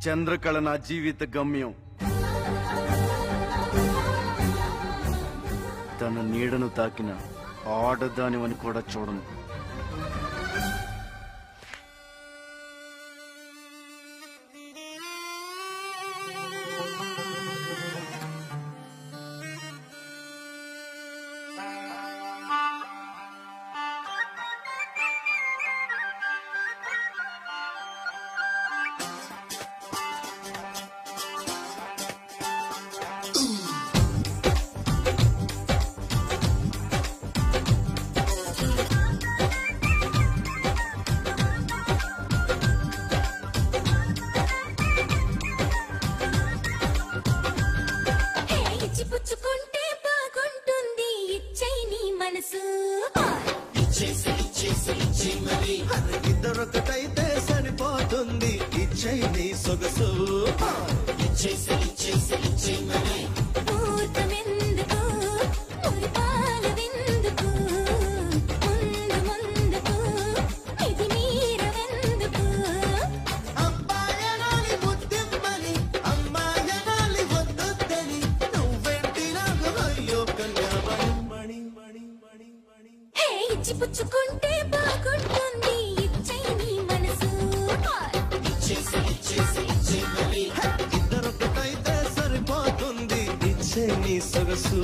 చంద్రకళ నా జీవిత గమ్యం తన నీడను తాకిన ఆడదానివని కూడా చూడను హే, ఇచ్చి పుచ్చుకుంటే బాగుంటుంది ఇచ్చై నీ మనసు ఇద్దరొకటైతే సరిపోతుంది ఇచ్చేయి నీ సొగసు పూర్తమెందుకు మురిపాలవెందుకు ముందు ముందుకు ఇది మీరవెందుకు అబ్బాయనాలి ముద్దిమ్మని అమ్మాయనాలి వద్దొద్దని నువ్వెంటి నాకు అయ్యో కన్యామణి మణి మణి మణి మణి హే ఇచ్చి పుచ్చుకుంటే బాగుంటుంది ఇచ్చై నీ మనసు ఇద్దరొకటైతే సరిపోతుంది ఇచ్చే నీ సొగసు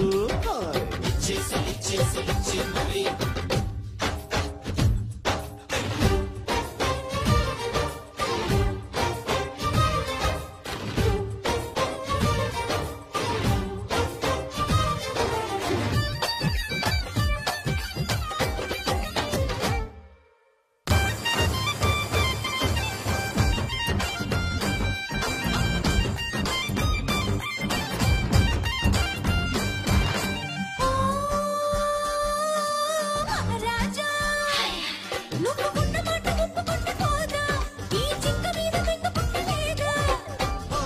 మహారాజా నువ్వు ఉన్న మాట ఒప్పుకుంటే పోదా ఈ చింక మీద వెంట పుట్టలేదా ఓ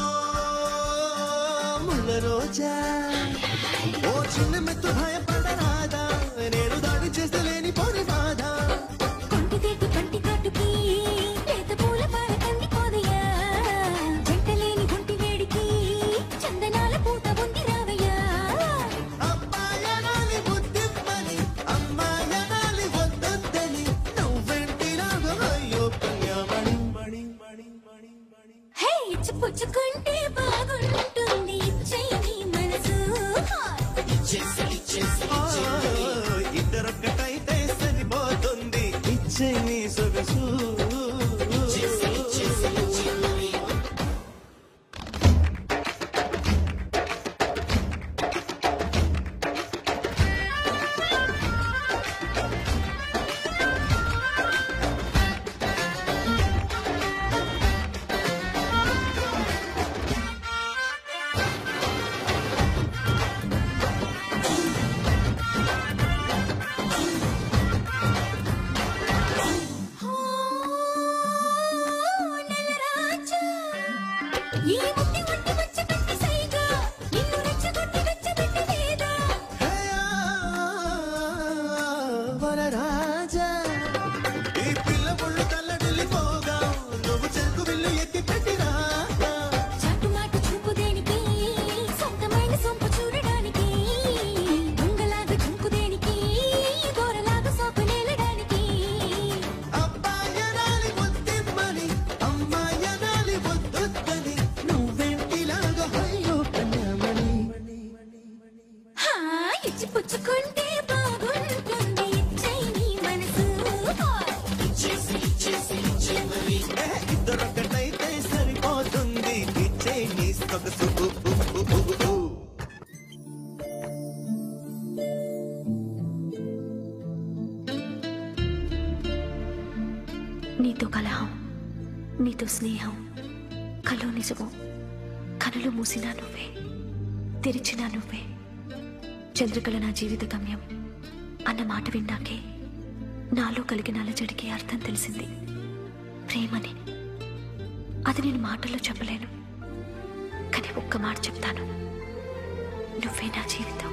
ముళ్ళ రోజా ఓ చిన్న మెత్తు భయపడరాదా నేను దాడి చేస్తే లేని పోని బాధ కొంటిదేటి కంటి కాటుకి లేత పూల పార కంది కోదయ్యా జంటలేని గుంటి వేడికి చందనాల పూత ఉంది రావయ్యా అబ్బాయనాలి ముద్దిమ్మని అమ్మాయనాలి వద్దొద్దని నువ్వెంటి నాకు అయ్యో కన్యామణి మణి మణి మణి మణి హే ఇచ్చి పుచ్చుకుంటే బాగుంటుంది ఇచ్చై నీ మనసు ఓ, ఇద్దరొక్కటైతే సరిపోతుంది ఇచ్చే నీ సొగసు నెలరాజా ఈ ముట్టి ముట్టి వచ్చపెట్టి సైగా నిన్ను రెచ్చగొట్టి వెచ్చబెట్టి లేదా వరరాజా ఈ పిల్ల ముళ్ళు తల్లడిల్లిపోగా నువ్వు చెరుకు విల్లు ఎత్తి పెట్టిరా చాటుమాటు చూపు దేనికి సొంతమైన సొంపు చూడడానికి దొంగలాగా చుంకు దేనికి గోరలాగా సోపు నేలడానికి అబ్బాయనాలి ముద్దిమ్మని అమ్మాయనాలి వద్దొద్దని నువ్వెంటిలాగా అయ్యో కన్యామణి హా ఇచ్చి పుచ్చుకుంటే బాగుంటుంది ఇచ్చై నీ మనసు ఏ, ఇద్దరొక్కటైతే సరిపోతుంది ఇచ్చే నీ సొగసు ఊ, ఊ, ఊ, ఊ, ఊ. నీతో కలహం నీతో స్నేహం కలో నిజము కనులు మూసినా నువ్వే తెరిచినా నువ్వే చంద్రకళ నా జీవిత గమ్యం అన్న మాట విన్నాకే నాలో కలిగిన అలజడికి అర్థం తెలిసింది ప్రేమని అది నేను మాటల్లో చెప్పలేను కానీ ఒక్క మాట చెప్తాను నువ్వే నా జీవితం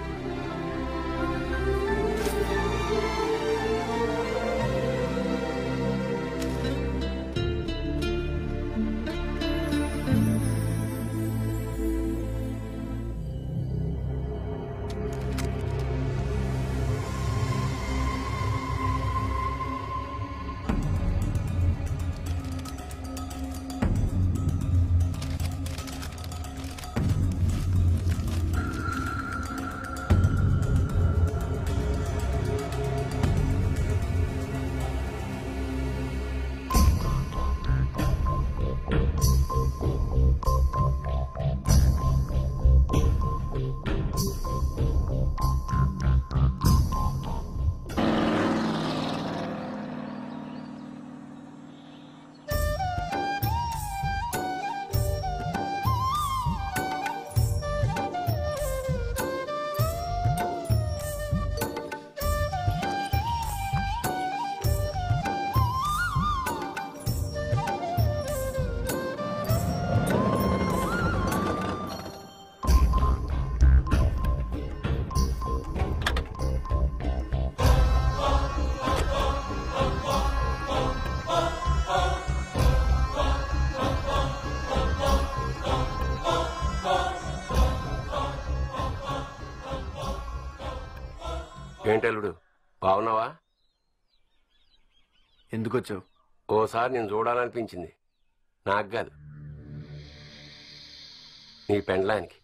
ఏంటల్లుడు బాగున్నావా ఎందుకు వచ్చావు ఓసారి నేను చూడాలనిపించింది నాకు కాదు నీ పెండ్లానికి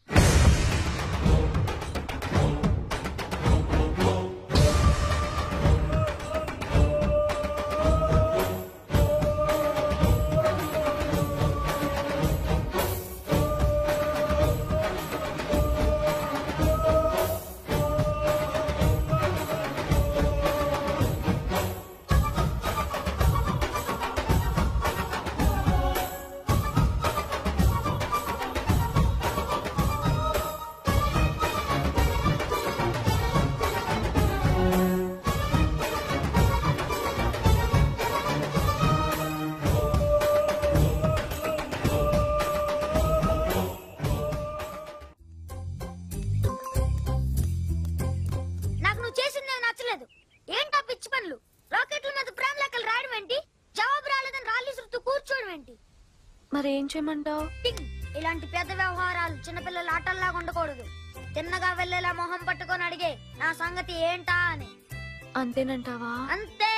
నాకు నువ్వు చేసింది నాకు నచ్చలేదు ఏంటా పిచ్చి పనులు రాకెట్ల మీద ప్రేమ లెక్కలు రాయడం ఏంటి జవాబు రాలేదని రాళ్ళు చుట్టూ కూర్చోవడం ఏంటి మరి ఏం చేయమంటావు టింగ్. ఇలాంటి పెద్ద వ్యవహారాలు చిన్నపిల్లల ఆటల్లాగా ఉండకూడదు తిన్నగా వెళ్ళేలా మొహం పట్టుకొని అడిగే నా సంగతి ఏంటా అని అంతేనంటావా అంతే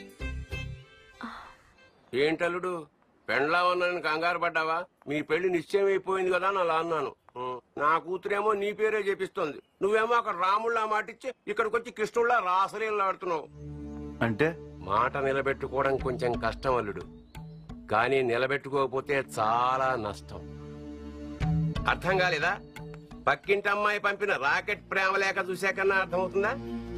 ఏంటల్లుడు పెండ్లామన్నాను కంగారు పడ్డావా మీ పెళ్లి నిశ్చయం అయిపోయింది కదా అని అలా అన్నాను ఉం. నా కూతురేమో నీ పేరే చేపిస్తోంది నువ్వేమో అక్కడ రాముళ్ళ మాటిచ్చి ఇక్కడికి వచ్చి కృష్ణుళ్ళ రాసలీలా ఆడుతున్నావు అంటే మాట నిలబెట్టుకోవడం కొంచెం కష్టం అల్లుడు కానీ నిలబెట్టుకోకపోతే చాలా నష్టం అర్థం కాలేదా పక్కింటి అమ్మాయి పంపిన రాకెట్ ప్రేమ లేక చూశాకన్నా అర్థమవుతుందా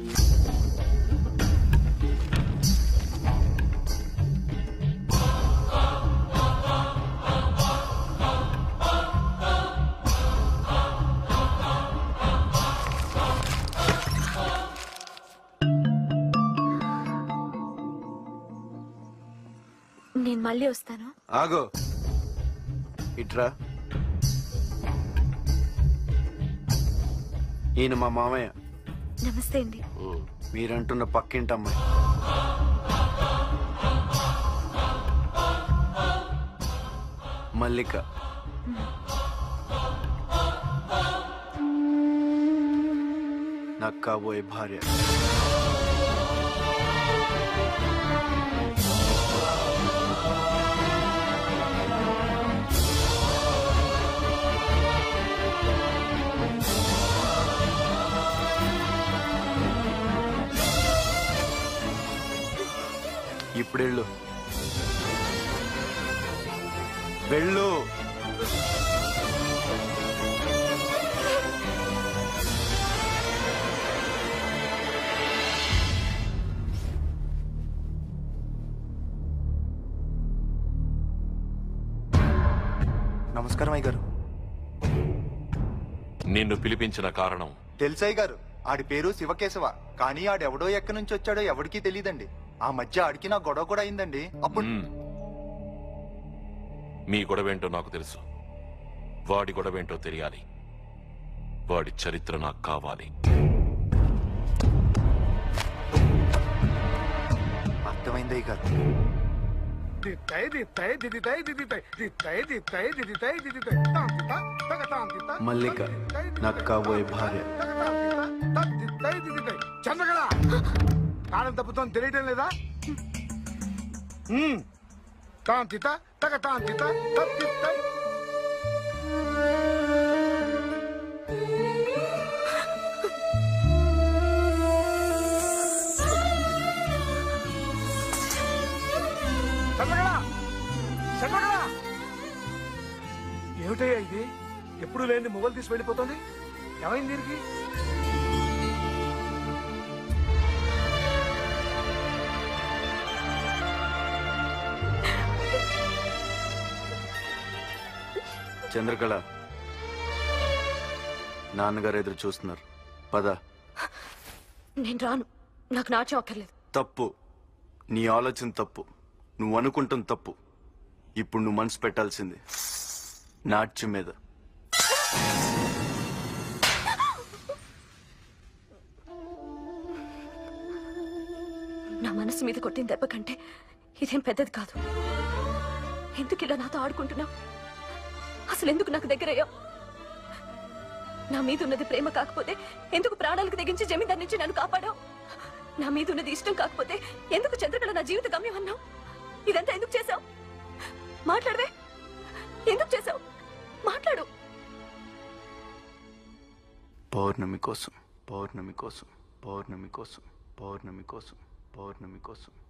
నేను మళ్ళీ వస్తాను ఆగో ఇట్రా ఈయన మా మామయ్య నమస్తే అండి ఉం. మీరంటున్న పక్కింటి అమ్మాయి మల్లిక నాకు కాబోయే భార్య ఇప్పుడెళ్ళు వెళ్ళు నమస్కారం అయ్య గారు నిన్ను పిలిపించిన కారణం తెలుసయ్య గారు ఆడి పేరు శివకేశవ కానీ ఆడెవడో ఎక్కడి నుంచి వచ్చాడో ఎవరికీ తెలియదండి ఆ మధ్య ఆడికి నా గొడవ కూడా అయిందండి అప్పుడు మ్మ్. మీ గొడవేంటో నాకు తెలుసు వాడి గొడవేంటో తెలియాలి వాడి చరిత్ర నాకు కావాలి అర్థమైంది అయ్య గారు దిత్తై దిత్తై దిదితై దిదితై దిత్తై దిత్తై దిదితై దిదితై తాం తిత తగ తాం తిత మల్లిక నాకు కాబోయే భార్య తగ తాం తిత తత్ దిత్తై దిదితై చంద్రకళ కాలం తప్పుతోంది తెలియటం లేదా హ్మ్. తాం తిత తగ తాం తిత తత్ దిత్తై చంద్రకళ చంద్రకళ ఏమిటయ్యా ఇది ఎప్పుడు లేని మొబైల్ తీసి వెళ్ళిపోతుంది ఏమైంది దీనికి చంద్రకళ నాన్నగారు ఎదురు చూస్తున్నారు పద నేను రాను నాకు నాట్యం అక్కర్లేదు తప్పు నీ ఆలోచన తప్పు నువ్వు అనుకుంటాం తప్పు ఇప్పుడు నువ్వు మనసు పెట్టాల్సింది నాట్యం మీద నా మనసు మీద కొట్టిన దెబ్బ కంటే ఇదేం పెద్దది కాదు ఎందుకు ఇలా నాతో ఆడుకుంటున్నావు అసలు ఎందుకు నాకు దగ్గరయ్యా నా మీద ఉన్నది ప్రేమ కాకపోతే ఎందుకు ప్రాణాలకు తెగించి జమీందార్ నుంచి నన్ను కాపాడావు నా మీద ఉన్నది ఇష్టం కాకపోతే ఎందుకు చంద్రకళ నా జీవిత గమ్యం అన్నావు ఇదంతా ఎందుకు చేశావు మాట్లాడవే ఎందుకు చేశావు మాట్లాడు పౌర్ణమి కోసం పౌర్ణమి కోసం పౌర్ణమి కోసం పౌర్ణమి కోసం పౌర్ణమి కోసం